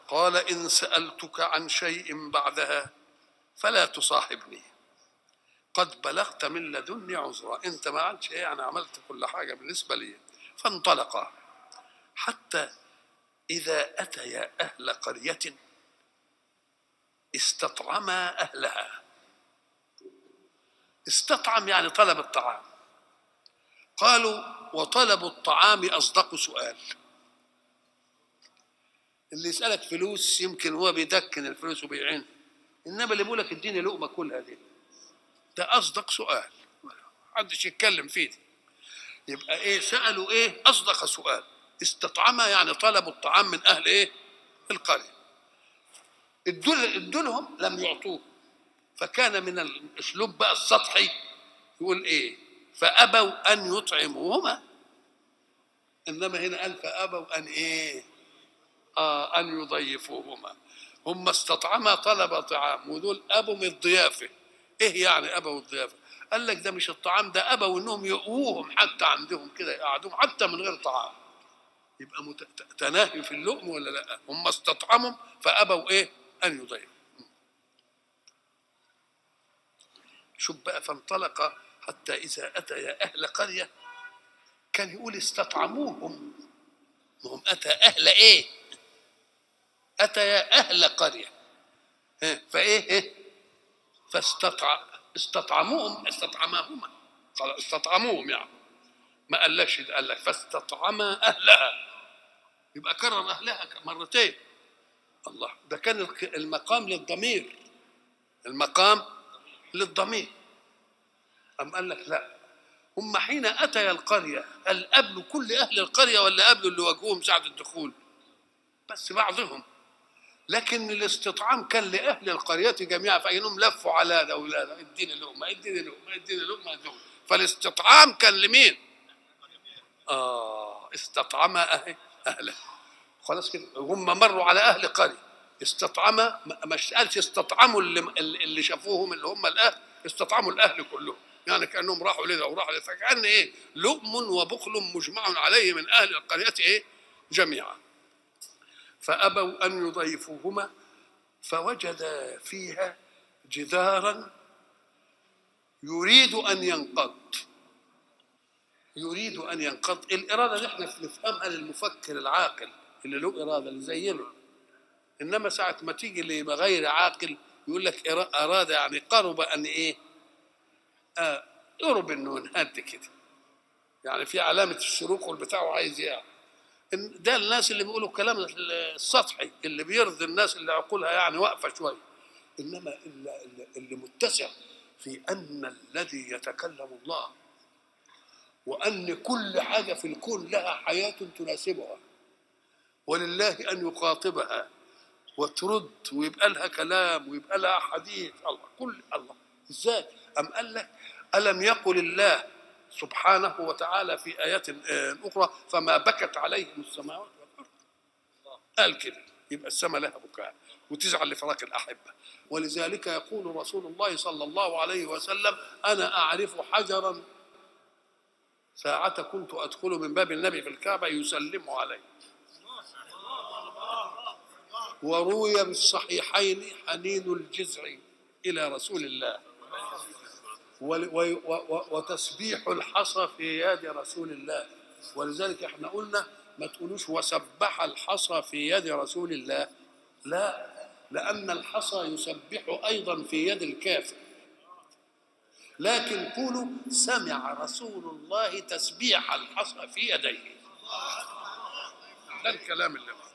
قال إن سألتك عن شيء بعدها فلا تصاحبني قد بلغت من لدني عذرا انت ما عملتش ايه انا عملت كل حاجه بالنسبه لي فانطلقا حتى اذا اتيا اهل قريه استطعما اهلها استطعم يعني طلب الطعام قالوا وطلب الطعام اصدق سؤال اللي يسالك فلوس يمكن هو بيدكن الفلوس وبيعين انما اللي بيقول لك اديني لقمه كلها دي ده اصدق سؤال محدش يتكلم فيه دي. يبقى ايه سالوا ايه اصدق سؤال استطعما يعني طلبوا الطعام من اهل ايه القريه ادوا ادوا لهم لم يعطوه فكان من الاسلوب بقى السطحي يقول ايه فابوا ان يطعموهما انما هنا قال فابوا ان ايه آه ان يضيفوهما هم استطعما طلب طعام ودول ابوا من الضيافه ايه يعني ابوا الضيافه قال لك ده مش الطعام ده ابوا انهم يقووهم حتى عندهم كده يقعدوهم حتى من غير طعام يبقى مت... تناهي في اللقم ولا لا هم استطعموا فابوا ايه ان يضيفوا شوف بقى فانطلق حتى اذا اتيا اهل قريه كان يقول استطعموهم وهم اتى اهل ايه اتيا اهل قريه ها، فايه ايه فاستطع استطعموهم استطعماهما خلاص استطعموهم يعني ما قالكش ده، قال لك فاستطعما اهلها يبقى كرر اهلها مرتين الله ده كان الك- المقام للضمير المقام للضمير أم قال لك لا هم حين أتيا القرية هل قابلوا كل أهل القرية ولا قابلوا اللي واجهوهم ساعة الدخول بس بعضهم لكن الاستطعام كان لأهل القرية جميعا فإنهم لفوا على ده ولا ده اديني لقمة اديني لقمة اديني لقمة اديني لقمة. فالاستطعام كان لمين؟ آه استطعم أهل أهله خلاص كده هم مروا على أهل قرية استطعم ما- مش قالش استطعموا اللي, اللي شافوهم اللي هم الأهل استطعموا الأهل كلهم يعني كأنهم راحوا لده وراحوا لده فكأن إيه لؤم وبخل مجمع عليه من أهل القرية إيه جميعا فأبوا أن يضيفوهما فوجد فيها جدارا يريد أن ينقض يريد أن ينقض الإرادة دي احنا نفهمها للمفكر العاقل اللي له إرادة اللي زينا إنما ساعة ما تيجي لغير عاقل يقول لك إرا- أراد يعني قرب أن إيه آه قرب إنه ينهد كده يعني في علامة الشروق والبتاع عايز يعني إن ده الناس اللي بيقولوا الكلام السطحي اللي بيرضي الناس اللي عقولها يعني واقفه شويه انما اللي, اللي- اللي متسع في ان الذي يتكلم الله وان كل حاجه في الكون لها حياه تناسبها ولله ان يخاطبها وترد ويبقى لها كلام ويبقى لها حديث الله كل الله ازاي ام قال لك الم يقل الله سبحانه وتعالى في آيات آه، أخرى فما بكت عليهم السماوات والأرض قال كده يبقى السماء لها بكاء وتزعل لفراق الأحبة ولذلك يقول رسول الله صلى الله عليه وسلم أنا أعرف حجرا ساعة كنت أدخل من باب النبي في الكعبة يسلم علي وروي بالصحيحين حنين الجزع إلى رسول الله ول- و- و- و- وتسبيح الحصى في يد رسول الله ولذلك احنا قلنا ما تقولوش وسبح الحصى في يد رسول الله لا لأن الحصى يسبح أيضا في يد الكافر لكن قولوا سمع رسول الله تسبيح الحصى في يديه ده الكلام اللي